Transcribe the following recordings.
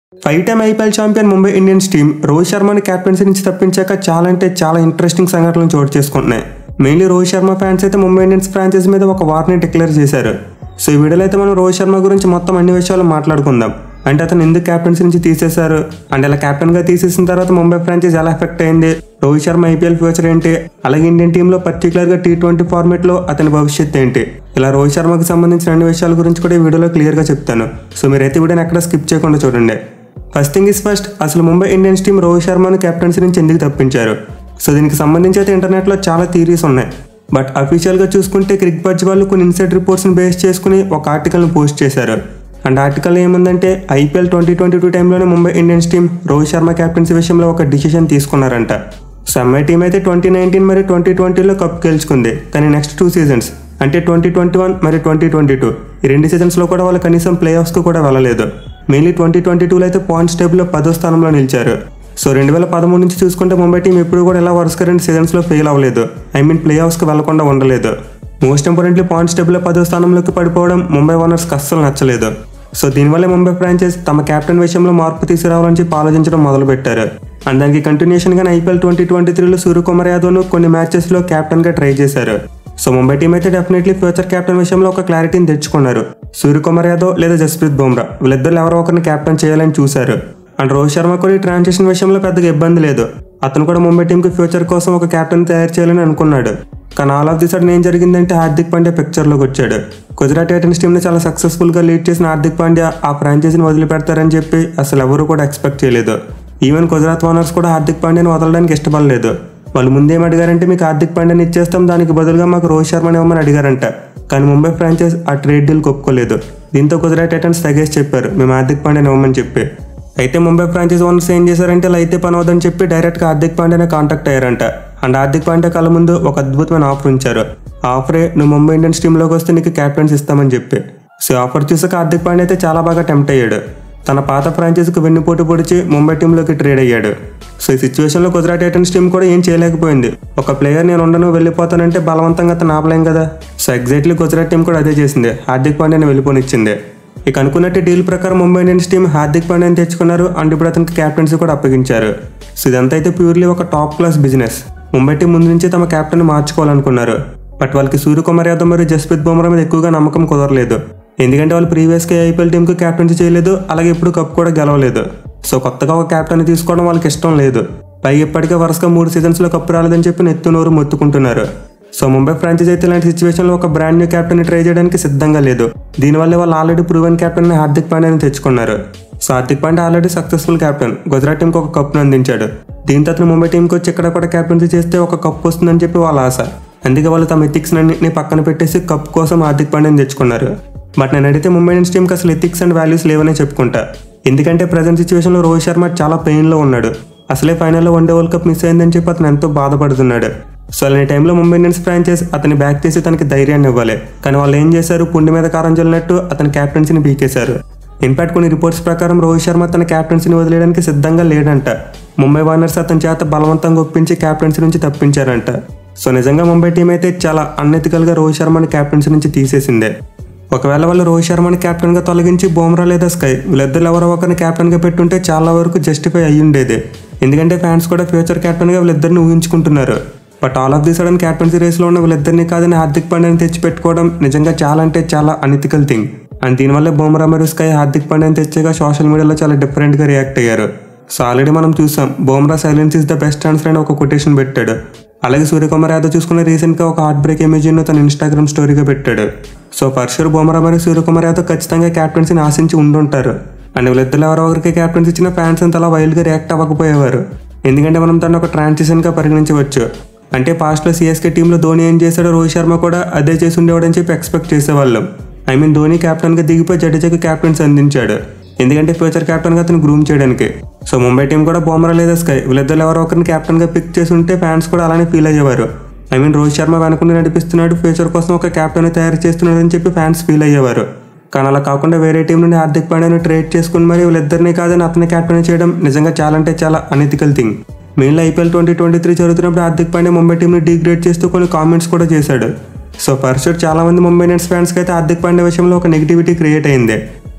five time IPL champion Mumbai Indians team Rohit శర్మని captaincy నుంచి తప్పించాక చాలా అంటే చాలా ఇంట్రెస్టింగ్ సంఘటనలు చోటు చేసుకుంటున్నాయి మెయిన్లీ రోహిత్ శర్మ ఫ్యాన్స్ అయితే ముంబై ఇండియన్స్ ఫ్రాంచైజీ మీద ఒక వార్ని డిక్లేర్ చేశారు సో ఈ వీడియోలో అయితే మనం రోహిత్ శర్మ గురించి మొత్తం అన్ని విషయాలు మాట్లాడుకుందాం అంటే అతను ఎందుకు కెప్టెన్సీ నుంచి తీసేశారు అండ్ ఇలా కెప్టెన్ గా తీసేసిన తర్వాత ముంబై ఫ్రాంచైజ్ ఎలా ఎఫెక్ట్ అయింది రోహిత్ శర్మ ఐపీఎల్ ఫ్యూచర్ ఏంటి అలాగే ఇండియన్ టీంలో పర్టికులర్ గా టీ ట్వంటీ ఫార్మేట్ లో అతని భవిష్యత్తు ఏంటి ఇలా రోహిత్ శర్మకి సంబంధించిన అన్ని విషయాల గురించి కూడా ఈ వీడియోలో క్లియర్ గా చెప్తాను సో మీరైతే వీడియోని ఎక్కడ స్కిప్ చేయకుండా చూడండి ఫస్ట్ థింగ్ ఇస్ ఫస్ట్ అసలు ముంబై ఇండియన్స్ టీం రోహిత్ శర్మను కెప్టెన్సీ నుంచి ఎందుకు తప్పించారు సో దీనికి సంబంధించి అయితే ఇంటర్నెట్లో చాలా థీరీస్ ఉన్నాయి బట్ అఫీషియల్గా చూసుకుంటే క్రిక్ బడ్జ్ వాళ్ళు కొన్ని ఇన్సైడ్ రిపోర్ట్స్ని బేస్ చేసుకుని ఒక ఆర్టికల్ని పోస్ట్ చేశారు అండ్ ఆర్టికల్ ఏముందంటే ఐపీఎల్ ట్వంటీ ట్వంటీ టూ టైంలోనే Mumbai Indians team Rohit Sharma captaincy విషయంలో ఒక డిసిషన్ తీసుకున్నారంట సో ఎంఐ టీం అయితే ట్వంటీ నైన్టీన్ మరియు ట్వంటీ ట్వంటీలో కప్ గెలుచుకుంది కానీ నెక్స్ట్ టూ సీజన్స్ అంటే ట్వంటీ ట్వంటీ వన్ మరియు ట్వంటీ ట్వంటీ టూ ఈ రెండు సీజన్స్లో కూడా వాళ్ళు కనీసం ప్లే ఆఫ్స్కి కూడా వెళ్ళలేదు మెయిన్లీ ట్వంటీ ట్వంటీ టూలో అయితే పాయింట్స్ టేబుల్లో పదో స్థానంలో నిలిచారు సో రెండు వేల పదమూడు నుంచి చూసుకుంటే ముంబై టీం ఎప్పుడు కూడా ఇలా వరుసగా రెండు సీజన్స్లో ఫెయిల్ అవ్వలేదు ఐ మీన్ ప్లే ఆఫ్స్కి వెళ్లకుండా ఉండలేదు మోస్ట్ ఇంపార్టెంట్లీ పాయింట్స్ టేబుల్లో పదో స్థానంలోకి పడిపోవడం ముంబై ఓనర్స్కి అస్సలు నచ్చలేదు సో దీనివల్ల ముంబై ఫ్రాంచైజ్ తమ కెప్టెన్ విషయంలో మార్పు తీసుకురావాలని చెప్పి ఆలోచించడం మొదలుపెట్టారు అండ్ దానికి కంటిన్యూషన్గా ఐపీఎల్ ట్వంటీ ట్వంటీ త్రీలో సూర్యకుమార్ యాదవ్ను కొన్ని మ్యాచెస్లో కెప్టెన్గా ట్రై చేశారు సో ముంబై టీం అయితే డెఫినెట్లీ ఫ్యూచర్ కెప్టెన్ విషయంలో ఒక క్లారిటీని తెచ్చుకున్నారు సూర్యకుమార్ యాదవ్ లేదా జస్ప్రీత్ బుమ్రా వీళ్ళిద్దరు ఎవరో ఒకరిని కెప్టెన్ చేయాలని చూశారు అండ్ రోహిత్ శర్మ కూడా ఈ ట్రాన్సిషన్ విషయంలో పెద్దగా ఇబ్బంది లేదు అతను కూడా ముంబై టీంకి ఫ్యూచర్ కోసం ఒక కెప్టెన్ తయారు చేయాలని అనుకున్నాడు కానీ ఆల్ ఆఫ్ ది సడన్ ఏం జరిగిందంటే హార్దిక్ పాండ్యా పిక్చర్లోకి వచ్చాడు గుజరాత్ టైటన్స్ టీంని చాలా సక్సెస్ఫుల్గా లీడ్ చేసిన హార్దిక్ పాండ్యా ఆ ఫ్రాంచైజీని వదిలిపెడతారని చెప్పి అసలు ఎవరు కూడా ఎక్స్పెక్ట్ చేయలేదు ఈవెన్ గుజరాత్ ఓనర్స్ కూడా హార్దిక్ పాండ్యాని వదలడానికి ఇష్టపడలేదు వాళ్ళు ముందేం అడిగారంటే మీకు హార్దిక్ పాండ్యాని ఇచ్చేస్తాం దానికి బదులుగా మాకు రోహిత్ శర్మని ఇవ్వమని అడిగారంట కానీ ముంబై ఫ్రాంచైజ్ ఆ ట్రేడ్ డీల్ ఒప్పుకోలేదు దీంతో గుజరాత్ టైటన్స్ తెగేసి చెప్పారు మేము హార్దిక్ పాండ్యాని ఇవ్వమని చెప్పి అయితే ముంబై ఫ్రాంచైజ్ ఓనర్స్ ఏం చేశారంటే ఇలా అయితే పని అవదని చెప్పి డైరెక్ట్గా హార్దిక్ పాండ్యానే కాంటాక్ట్ అయ్యారంట అండ్ హార్దిక్ పాండ్యా కళ్ళ ముందు ఒక అద్భుతమైన ఆఫర్ ఉంచారు ఆ ఆఫరే నువ్వు ముంబై ఇండియన్స్ టీంలోకి వస్తే నీకు క్యాప్టెన్స్ ఇస్తామని చెప్పి సో ఆఫర్ చూసాక హార్దిక్ పాండ్యా అయితే చాలా బాగా టెంప్ట్ అయ్యాడు తన పాత ఫ్రాంచైజీకి వెన్నుపోటు పొడిచి ముంబై టీంలోకి ట్రేడ్ అయ్యాడు సో ఈ సిచ్యువేషన్లో గుజరాత్ టైటన్స్ టీం కూడా ఏం చేయలేకపోయింది ఒక ప్లేయర్ నేను ఉండను వెళ్ళిపోతానంటే బలవంతంగా అతను ఆపలేం కదా సో ఎగ్జాక్ట్లీ గుజరాత్ టీం కూడా అదే చేసింది హార్దిక్ పాండ్యాని వెళ్ళిపోనిచ్చింది ఇక అనుకున్నట్టు డీల్ ప్రకారం ముంబై ఇండియన్స్ టీం హార్దిక్ పాండ్యాని తెచ్చుకున్నారు అండ్ ఇప్పుడు అతనికి క్యాప్టెన్సీ కూడా అప్పగించారు సో ఇదంతా అయితే ప్యూర్లీ ఒక top class business Mumbai team ముందు నుంచి తమ కెప్టెన్ మార్చుకోవాలనుకున్నారు బట్ వాళ్ళకి సూర్యకుమార్ యాదవ్ మరియు జస్ప్రీత్ బుమ్రా మీద ఎక్కువగా నమ్మకం కుదరలేదు ఎందుకంటే వాళ్ళు ప్రీవియస్గా ఐపీఎల్ టీంకి క్యాప్టెన్సీ చేయలేదు అలాగే ఇప్పుడు కప్ కూడా గెలవలేదు సో కొత్తగా ఒక క్యాప్టెన్ తీసుకోవడం వాళ్ళకి ఇష్టం లేదు పైగా ఇప్పటికే వరుసగా మూడు సీజన్స్లో కప్పు రాలేదని చెప్పి నెత్తు నోరు మొత్తుకుంటున్నారు సో ముంబై ఫ్రాంచైజ్ అయితే ఇలాంటి సిచ్యువేషన్లో ఒక బ్రాండ్ న్యూ కెప్టెన్ ట్రై చేయడానికి సిద్ధంగా లేదు దీనివల్ల వాళ్ళు ఆల్రెడీ ప్రూవెన్ కెప్టెన్ హార్దిక్ పాండ్యాని తెచ్చుకున్నారు so Hardik Pandya already successful captain Gujarat టీంకి ఒక కప్ను అందించాడు దీంతో అతను ముంబై టీంకి వచ్చి ఇక్కడ కూడా కెప్టెన్సీ చేస్తే ఒక కప్ వస్తుందని చెప్పి వాళ్ళ ఆశ అందుకే వాళ్ళు తమ ఎథిక్స్ అన్నింటినీ పక్కన పెట్టేసి కప్ కోసం హార్దిక్ పాండ్యాని తెచ్చుకున్నారు బట్ నేను అడిగితే ముంబై ఇండియన్స్ టీంకి అసలు ఎథిక్స్ అండ్ వాల్యూస్ లేవనే చెప్పుకుంటా ఎందుకంటే ప్రజెంట్ సిచ్యువేషన్లో రోహిత్ శర్మ చాలా పెయిన్లో ఉన్నాడు అసలే ఫైనల్లో వన్డే వరల్డ్ కప్ మిస్ అయిందని చెప్పి అతను ఎంతో బాధపడుతున్నాడు సో అలాంటి టైంలో ముంబై ఇండియన్స్ ఫ్రాంచైజ్ అతని బ్యాక్ తీసి తనకి ధైర్యాన్ని ఇవ్వాలి కానీ వాళ్ళు ఏం చేశారు పుండి మీద కారం చల్లినట్టు అతని క్యాప్టెన్సీని పీకేశారు ఇన్ఫాక్ట్ కొన్ని రిపోర్ట్స్ ప్రకారం రోహిత్ శర్మ తన క్యాప్టెన్సీని వదిలేయడానికి సిద్ధంగా లేడంట ముంబై వార్నర్స్ అతని చేత బలవంతంగా ఒప్పించి క్యాప్టెన్సీ నుంచి తప్పించారంట సో నిజంగా ముంబై టీం అయితే చాలా అన్ఎథికల్గా రోహిత్ శర్మని క్యాప్టెన్సీ నుంచి తీసేసిందే ఒకవేళ వాళ్ళు రోహిత్ శర్మని కెప్టెన్గా తొలగించి బుమ్రా లేదా స్కై వీళ్ళిద్దరు ఎవరో ఒకరిని కెప్టెన్గా పెట్టుంటే చాలా వరకు జస్టిఫై అయ్యి ఉండేది ఎందుకంటే ఫ్యాన్స్ కూడా ఫ్యూచర్ కెప్టెన్గా వీళ్ళిద్దరిని ఊహించుకుంటున్నారు but all of the sudden captaincy రేస్లో ఉన్న వీళ్ళిద్దరిని కాదని హార్దిక్ పాండ్యాని తెచ్చి పెట్టుకోవడం నిజంగా చాలా అంటే చాలా అనిథికల్ థింగ్ అండ్ దీనివల్ల బుమ్రా మరియు స్కై హార్దిక్ పాండ్యాని తెచ్చాక సోషల్ మీడియాలో చాలా డిఫరెంట్గా రియాక్ట్ అయ్యారు సో ఆల్రెడీ మనం చూసాం Bumrah silence is the best answer అని ఒక కొటేషన్ పెట్టాడు అలాగే సూర్యకుమార్ యాదవ్ చూసుకున్న రీసెంట్గా ఒక హార్ట్ బ్రేక్ ఇమేజ్ను తన ఇన్స్టాగ్రామ్ స్టోరీగా పెట్టాడు సో ఫర్షూర్ బుమ్రా మరియు సూర్యకుమార్ యాదవ్ ఖచ్చితంగా క్యాప్టెన్సీని ఆశించి ఉండుంటారు అండ్ వీళ్ళిద్దరు ఎవరో ఒకరికి క్యాప్టెన్సీ ఇచ్చిన ఫ్యాన్స్ అంత అలా వైల్డ్గా రియాక్ట్ అవ్వకపోయేవారు ఎందుకంటే మనం తను ఒక ట్రాన్సిషన్గా పరిగణించవచ్చు అంటే పాస్ట్లో సిఎస్కే టీంలో ధోని ఏం చేశాడో రోహిత్ శర్మ కూడా అదే చేసి ఉండేవాడని చెప్పి ఎక్స్పెక్ట్ చేసేవాళ్ళం ఐ మీన్ ధోని కెప్టెన్గా దిగిపోయి జడేజాకి క్యాప్టెన్సీ అందించాడు ఎందుకంటే ఫ్యూచర్ కెప్టెన్గా అతను గ్రూమ్ చేయడానికి సో ముంబై టీం కూడా బొమ్మరా లేదా స్కై వీళ్ళిద్దరు ఎవరో ఒకరిని కెప్టెన్గా పిక్ చేసి ఉంటే ఫ్యాన్స్ కూడా అలానే ఫీల్ అయ్యేవారు ఐ మీన్ రోహిత్ శర్మ వెనకుండా నడిపిస్తున్నాడు ఫ్యూచర్ కోసం ఒక కెప్టెన్ తయారు చేస్తున్నాడు అని చెప్పి ఫ్యాన్స్ ఫీల్ అయ్యేవారు కానీ అలా కాకుండా వేరే టీం నుండి హార్దిక్ పాండ్యాని ట్రేడ్ చేసుకుని మరి వీళ్ళిద్దరిని కాదని అతని కెప్టెన్ చేయడం నిజంగా చాలా అంటే చాలా అనెథికల్ థింగ్ మెయిన్లో ఐపీఎల్ ట్వంటీ ట్వంటీ త్రీ జరుగుతున్నప్పుడు హార్దిక్ పాండ్యా ముంబై టీంని డీగ్రేడ్ చేస్తూ కొన్ని కామెంట్స్ కూడా చేశాడు సో ఫస్ట్ చాలా మంది ముంబై ఇండియన్స్ ఫ్యాన్స్కి అయితే హార్దిక్ పాండ్యా విషయంలో ఒక నెగిటివిటీ క్రియేట్ అయింది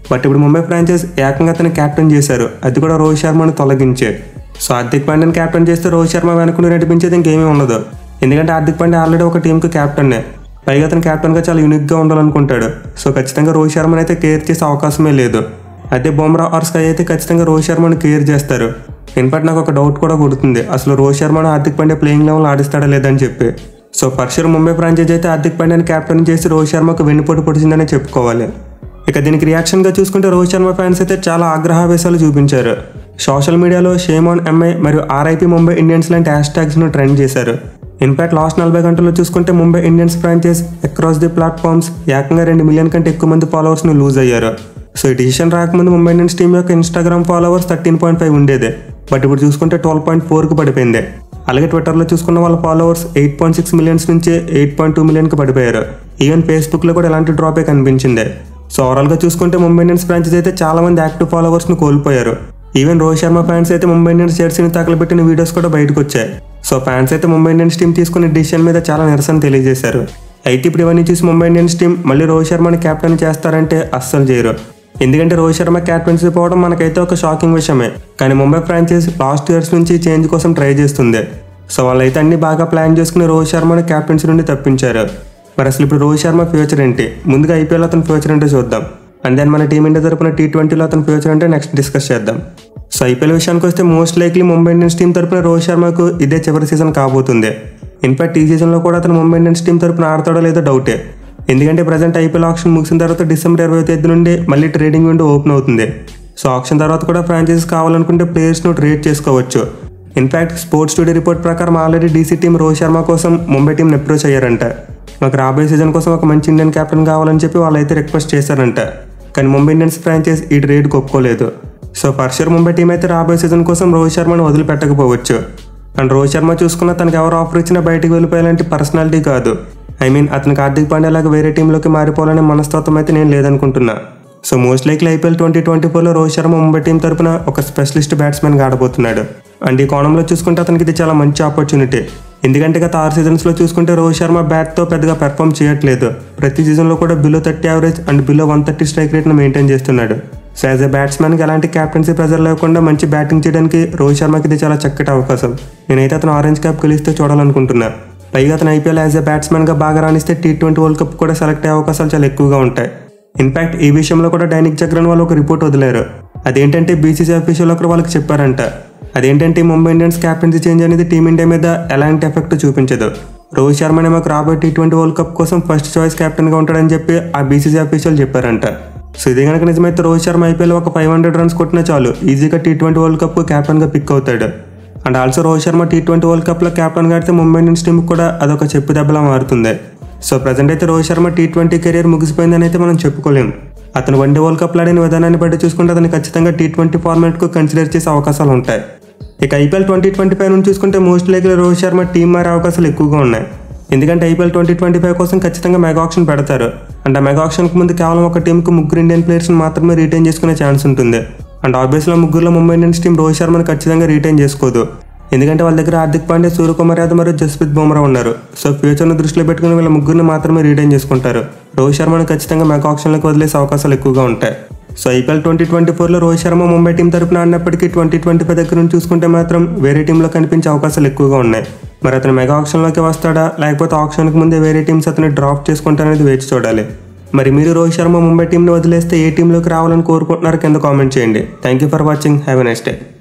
బట్ ఇప్పుడు ముంబై ఫ్రాంచైజ్ ఏకంగా అతను క్యాప్టెన్ చేశారు అది కూడా రోహిత్ శర్మను తొలగించే సో హార్దిక్ పాండ్యాని క్యాప్టెన్ చేస్తే రోహిత్ శర్మ వెనకుండి నడిపించేది ఇంకేమీ ఉండదు ఎందుకంటే హార్దిక్ పాండ్యా ఆల్రెడీ ఒక టీంకి క్యాప్టెన్నే పైగా అతను క్యాప్టెన్గా చాలా యూనిక్గా ఉండాలనుకుంటాడు సో ఖచ్చితంగా రోహిత్ శర్మని అయితే కేర్ చేసే అవకాశమే లేదు అదే బొమ్రా ఆర్ స్కై అయితే ఖచ్చితంగా రోహిత్ శర్మని కేర్ చేస్తారు ఇన్ఫాక్ట్ నాకు ఒక డౌట్ కూడా కొడుతుంది అసలు రోహిత్ శర్మను హార్దిక్ పాండ్యా ప్లేయింగ్ లెవెల్ ఆడిస్తాడా లేదని చెప్పి సో ఫస్ట్ ముంబై ఫ్రాంచైజ్ అయితే హార్దిక్ పాండ్యాని క్యాప్టెన్ చేసి రోహిత్ శర్మకు వెన్నుపోటు పొడిచిందని చెప్పుకోవాలి ఇక దీనికి రియాక్షన్గా చూసుకుంటే రోహిత్ శర్మ ఫ్యాన్స్ అయితే చాలా ఆగ్రహావేశాలు చూపించారు సోషల్ మీడియాలో షేమాన్ ఎంఐ మరియు ఆర్ఐపి ముంబై ఇండియన్స్ లాంటి హ్యాష్ ట్యాగ్స్ను ట్రెండ్ చేశారు ఇన్ఫాక్ట్ లాస్ట్ నలభై గంటల్లో చూసుకుంటే Mumbai Indians franchise across the platforms ఏకంగా రెండు మిలియన్ కంటే ఎక్కువ మంది ఫాలోవర్స్ని లూజ్ అయ్యారు సో ఈ డిసిషన్ రాకముందు ముంబై ఇండియన్స్ టీం యొక్క Instagram followers thirteen point five ఉండేదే బట్ ఇప్పుడు చూసుకుంటే ట్వెల్వ్ పాయింట్ ఫోర్కి పడిపోయింది అలాగే ట్విట్టర్లో చూసుకున్న వాళ్ళ followers eight point six millions నుంచి ఎయిట్ పాయింట్ టూ మిలియన్కి పడిపోయారు ఈవెన్ ఫేస్బుక్లో కూడా ఎలాంటి డ్రాపే కనిపించింది సో ఓవరాల్గా చూసుకుంటే ముంబై ఇండియన్స్ ఫ్రాంచైజ్ అయితే చాలా మంది యాక్టివ్ ఫాలోవర్స్ని కోల్పోయారు ఈవెన్ రోహిత్ శర్మ ఫ్యాన్స్ అయితే ముంబై ఇండియన్స్ జెర్సీని తగలబెట్టిన వీడియోస్ కూడా బయటకు వచ్చాయి సో ఫ్యాన్స్ అయితే ముంబై ఇండియన్స్ టీం తీసుకున్న డిసిషన్ మీద చాలా నిరసన తెలియజేశారు అయితే ఇప్పుడు ఇవన్నీ చూసి ముంబై ఇండియన్స్ టీం మళ్ళీ రోహిత్ శర్మని కెప్టెన్ చేస్తారంటే అస్సలు చేయరు ఎందుకంటే రోహిత్ శర్మ క్యాప్టెన్సీ పోవడం మనకైతే ఒక షాకింగ్ విషయమే కానీ ముంబై ఫ్రాంచైజ్ లాస్ట్ ఇయర్స్ నుంచి చేంజ్ కోసం ట్రై చేస్తుంది సో వాళ్ళైతే అన్ని బాగా ప్లాన్ చేసుకుని రోహిత్ శర్మని క్యాప్టెన్సీ నుండి తప్పించారు మరి అసలు ఇప్పుడు రోహిత్ శర్మ ఫ్యూచర్ ఏంటి ముందుగా ఐపీఎల్ అతని ఫ్యూచర్ ఏంటో చూద్దాం అండ్ దెన్ మన టీమిండియా తరపున టీ ట్వంటీలో అతని ఫ్యూచర్ అంటే నెక్స్ట్ డిస్కస్ చేద్దాం సో ఐపీఎల్ విషయానికి వస్తే most likely Mumbai Indians team తరపున రోహిత్ శర్మకు ఇదే చివరి సీజన్ కాబోతుంది ఇన్ఫాక్ట్ ఈ సీజన్లో కూడా అతను ముంబై ఇండియన్స్ టీం తరపున ఆడతాడో లేదో డౌటే ఎందుకంటే ప్రజెంట్ ఐపీఎల్ ఆప్షన్ ముగిసిన తర్వాత డిసెంబర్ ఇరవై తేదీ నుండి మళ్ళీ ట్రేడింగ్ విండో ఓపెన్ అవుతుంది సో ఆప్షన్ తర్వాత కూడా ఫ్రాంచైజీస్ కావాలనుకుంటే ప్లేయర్స్ను ట్రేడ్ చేసుకోవచ్చు ఇన్ఫాక్ట్ స్పోర్ట్స్ టుడే రిపోర్ట్ ప్రకారం already DC team Rohit Sharma కోసం ముంబై టీంని అప్రోచ్ అయ్యారంట మాకు రాబోయే సీజన్ కోసం ఒక మంచి ఇండియన్ కెప్టెన్ కావాలని చెప్పి వాళ్ళైతే రిక్వెస్ట్ చేశారంట కానీ ముంబై ఇండియన్స్ ఫ్రాంచైజ్ ఈ ట్రేడ్ ఒప్పుకోలేదు so first year Mumbai team అయితే రాబోయే సీజన్ కోసం రోహిత్ శర్మను వదిలిపెట్టకపోవచ్చు అండ్ రోహిత్ శర్మ చూసుకున్న తనకు ఎవరు ఆఫర్ ఇచ్చినా బయటికి వెళ్ళిపోయాలంటే పర్సనాలిటీ కాదు ఐ మీన్ అతనికి హార్దిక్ పాండ్యా లాగా వేరే టీంలోకి మారిపోవాలనే మనస్తత్వం అయితే నేను లేదనుకుంటున్నా so most likely IPL twenty twenty ఫోర్లో రోహిత్ శర్మ ముంబై టీం తరపున ఒక స్పెషలిస్ట్ బ్యాట్స్మెన్గా ఆడబోతున్నాడు అండ్ ఈ కోణంలో చూసుకుంటే అతనికి ఇది చాలా మంచి ఆపర్చునిటీ ఎందుకంటే గత ఆరు సీజన్స్లో చూసుకుంటే రోహిత్ శర్మ బ్యాట్తో పెద్దగా పెర్ఫామ్ చేయట్లేదు ప్రతి సీజన్లో కూడా below thirty average and below one thirty strike రేట్ను మెయింటైన్ చేస్తున్నాడు సో యాజ్ ఎ బ్యాట్స్మెన్కి ఎలాంటి క్యాప్టెన్సీ ప్రెజర్ లేకుండా మంచి బ్యాటింగ్ చేయడానికి రోహిత్ శర్మకి ఇది చాలా చక్కటి అవకాశం నేనైతే అతను ఆరెంజ్ క్యాప్ గెలిస్తే చూడాలనుకుంటున్నా పైగా అతను ఐపీఎల్ యాజ్ ఎ బ్యాట్స్మెన్గా బాగా రాణిస్తే టీ ట్వంటీ వరల్డ్ కప్ కూడా సెలెక్ట్ అయ్యే అవకాశాలు చాలా ఎక్కువగా ఉంటాయి ఇన్ఫాక్ట్ ఈ విషయంలో కూడా డైనిక్ చక్రన్ వాళ్ళు ఒక రిపోర్ట్ వదిలేరు అదేంటంటే బీసీసీ అఫీషియల్ ఒకరు వాళ్ళకి చెప్పారంట అదేంటంటే ముంబై ఇండియన్స్ క్యాప్టెన్సీ చేంజ్ అనేది టీమిండియా మీద ఎలాంటి ఎఫెక్ట్ చూపించదు రోహిత్ శర్మనే మాకు రాబోయే టీ ట్వంటీ వరల్డ్ కప్ కోసం ఫస్ట్ చాయిస్ కెప్టెన్గా ఉంటాడని చెప్పి ఆ బీసీసీ అఫీషియల్ చెప్పారంట సో ఇది కనుక నిజమైతే రోహిత్ శర్మ ఐపీఎల్ ఒక ఫైవ్ హండ్రెడ్ రన్స్ కొట్టినా చాలు ఈజీగా టీ ట్వంటీ వరల్డ్ కప్ కెప్టెన్గా పిక్ అవుతాడు and also Rohit Sharma T twenty world కప్లో కెప్టెన్గా ఆడితే ముంబై ఇండియన్స్ టీంకి కూడా అదొక చెప్పు దెబ్బలా మారుతుంది సో ప్రజెంట్ అయితే Rohit Sharma T twenty career ముగిసిపోయిందని అయితే మనం చెప్పుకోలేం అతను వన్డే వరల్డ్ కప్లో ఆడిన విధానాన్ని బట్టి చూసుకుంటే అతను ఖచ్చితంగా టీ ట్వంటీ ఫార్మాట్కు కన్సిడర్ చేసే అవకాశాలు ఉంటాయి ఇక ఐపీఎల్ ట్వంటీ ట్వంటీ ఫైవ్ నుంచి చూసుకుంటే most likely Rohit Sharma team మారే అవకాశాలు ఎక్కువగా ఉన్నాయి ఎందుకంటే ఐపీఎల్ ట్వంటీ ట్వంటీ ఫైవ్ కోసం ఖచ్చితంగా మెగా ఆప్షన్ పెడతారు అండ్ ఆ మెగా ఆప్షన్కి ముందు కేవలం ఒక టీంకి ముగ్గురు ఇండియన్ ప్లేయర్స్ని మాత్రమే రీటైన్ చేసుకునే ఛాన్స్ ఉంటుంది అండ్ ఆబ్వియస్లో ముగ్గురులో ముంబై ఇండియన్స్ టీం రోహిత్ శర్మని ఖచ్చితంగా రీటైన్ చేసుకోదు ఎందుకంటే వాళ్ళ దగ్గర హార్దిక్ పాండ్యా సూర్యకుమార్ యాదవ్ మరియు జస్ప్రీత్ బుమ్రా ఉన్నారు సో ఫ్యూచర్ను దృష్టిలో పెట్టుకుని వీళ్ళ ముగ్గురిని మాత్రమే రీటైన్ చేసుకుంటారు రోహిత్ శర్మని ఖచ్చితంగా మెగా ఆప్షన్లకు వదిలేసే అవకాశాలు ఎక్కువగా ఉంటాయి సో ఐపీఎల్ ట్వంటీ ట్వంటీ ఫోర్లో రోహిత్ శర్మ ముంబై టీం తరపున ఆడినప్పటికీ ట్వంటీ ట్వంటీ ఫైవ్ దగ్గర నుంచి చూసుకుంటే మాత్రం వేరే టీంలో కనిపించే అవకాశాలు ఎక్కువగా ఉన్నాయి మరి అతను మెగా ఆప్షన్లోకి వస్తాడా లేకపోతే ఆప్షన్కి ముందే వేరే టీమ్స్ అతను డ్రాప్ చేసుకుంటారనేది వేచి చూడాలి మరి మీరు రోహిత్ శర్మ ముంబై టీంని వదిలేస్తే ఏ టీంలోకి రావాలని కోరుకుంటున్నారో కింద కామెంట్ చేయండి thank you for watching have a nice day